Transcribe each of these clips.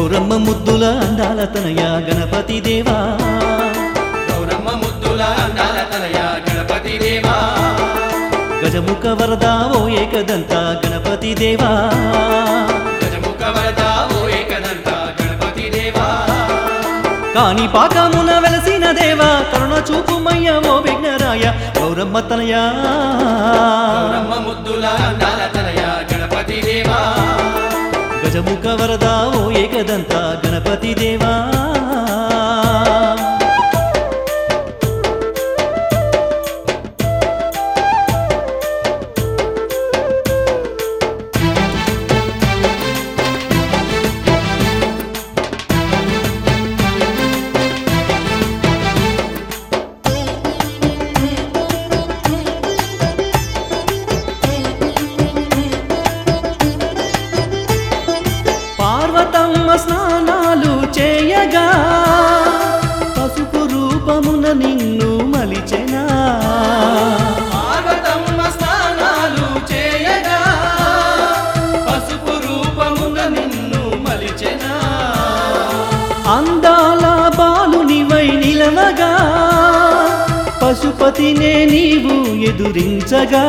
గౌరమ్మ ముద్దుల అందాల తనయ గణపతి దేవా గౌరమ్మ ముద్దుల అందాల తనయ గణపతి దేవా గజముఖ వరదా ఓ ఏకదంత గణపతి దేవా గజముఖ వరద ఓ ఏకదంత గణపతి దేవా కాని పాకమున వెలసిన దేవా కరుణ చూపుమయ్య ఓ విఘ్నరాయ గౌరమ్మ తనయా గౌరమ్మ ముద్దుల అందాల తనయ గణపతి దేవా గజముఖ వరదా ఓ ఏకదంత గణపతి దేవా పార్వతమ్మ స్నానాలు చేయగా పసుపు రూపమున నిన్ను మలిచెనా పార్వతమ్మ స్నానాలు చేయగా పసుపు రూపమున నిన్ను మలిచెనా అందాల బాలునివై నిలవగా పశుపతినే నీవు ఎదురించగా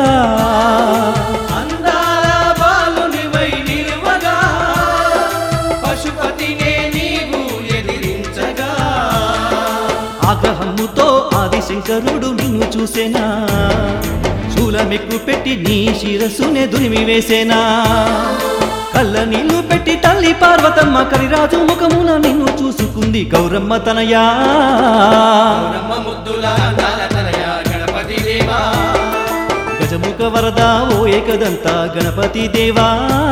అందాల బాలునివై నిలువగా పశుపతినే నీవు ఎదిరించగా ఆగ్రహముతో ఆదిశంకరుడు నిన్ను చూసేనా శూలమెక్కు పెట్టి నీ శిరస్సునే దునిమి వేసేనా కళ్ళ నీళ్లు పెట్టి తల్లి పార్వతమ్మ కరిరాజు ముఖమున నిన్ను చూసుకుంది గౌరమ్మ తనయా గౌరమ్మ ముద్దుల అందాల తనయ గణపతి దేవా గజముఖ వరదా ఓ ఏకదంత గణపతి దేవా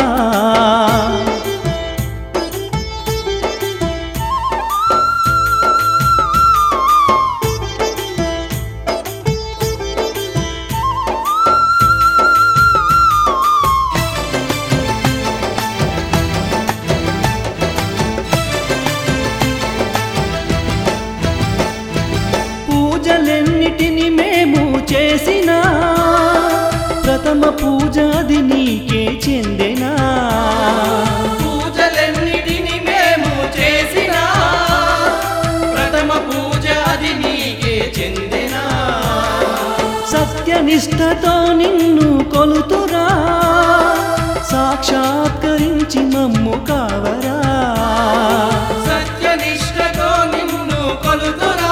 పూజలెన్నిటిని మేము చేసినా ప్రథమ పూజ అది నీకే చెందెనా పూజలెన్నిటిని మేము చేసినా ప్రథమ పూజ అది నీకే చెందినా సత్యనిష్టతో నిన్ను కొలుతురా సాక్షాత్కరించి మమ్ము కావరా సత్యనిష్టతో నిన్ను కొలుతురా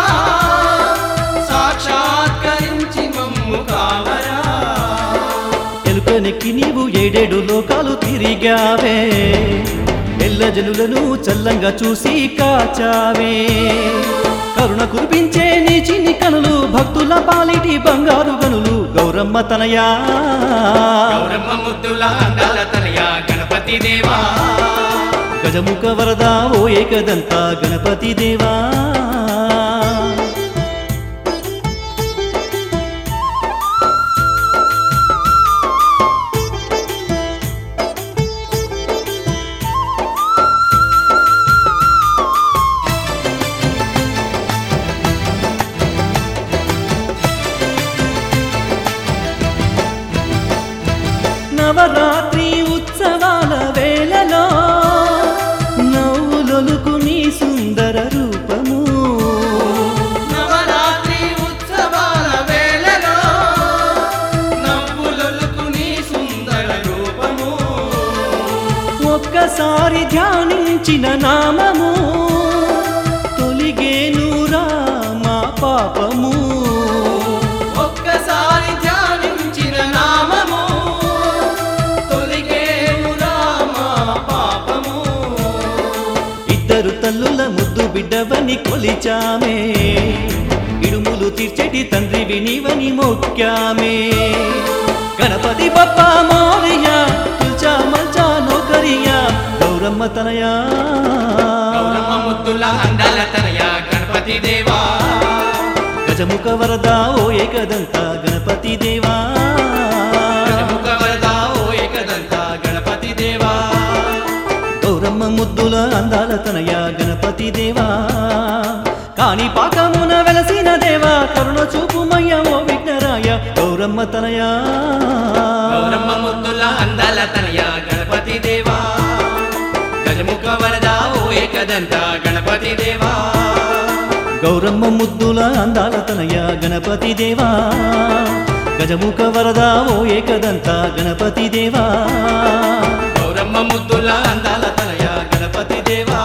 సాక్షాత్కరించి మమ్ము కావరా ఎలుకనెక్కి నీవు ఏడేడు లోకాలు తిరిగావే ఎల్లజనులను చల్లంగా చూసి కాచావే కరుణ కురిపించే నీ చిన్ని కనులు భక్తుల పాలిటి బంగారు గనులు గౌరమ్మ తనయా గౌరమ్మ ముద్దుల అందాల తనయ గణపతి దేవా గజముఖ వరదా ఓ ఏకదంత గణపతి దేవా నవరాత్రి ఉత్సవాల వేళలో నవ్వులొలుకు నీ సుందర రూపము నవరాత్రి ఉత్సవాల వేళలో నవ్వులొలుకు నీ సుందర రూపము ఒక్కసారి ధ్యానించిన నామము తొలిగేనురా మా పాపము ఒక్కసారి ధ్యానించిన నామము తొలిగేను రామా పాపము ఇద్దరు తల్లుల ముద్దు బిడ్డవని కొలిచామే ఇడుములు తీర్చెటి తండ్రి వినివని మొక్కామే గణపతి బప్ప మోరియా తుల్చా మల్చా నౌకరియా గౌరమ్మ తనయా గౌరమ్మ ముద్దుల అందాల తనయ గణపతి దేవా గజముఖ వరదా ఓ ఏకదంత గణపతి దేవా గజముఖ వరదా ఓ ఏకదంత గణపతి దేవా గౌరమ్మ ముద్దుల అందాల తనయ గణపతి దేవా కాని పాకమున వెలసిన దేవా కరుణ చూపుమయ్య ఓ విఘ్నరాయ గౌరమ్మ తనయా గౌరమ్మ ముద్దుల అందాల తనయ గణపతి దేవా గజముఖ వరదా ఓ ఏక ఏకదంత గణపతి దేవా గౌరమ్మ ముద్దుల అందాల తనయ గణపతి దేవా గజముఖ వరద ఓ ఏకదంత గణపతి దేవా గౌరమ్మ ముద్దుల అందాల తనయ గణపతి దేవా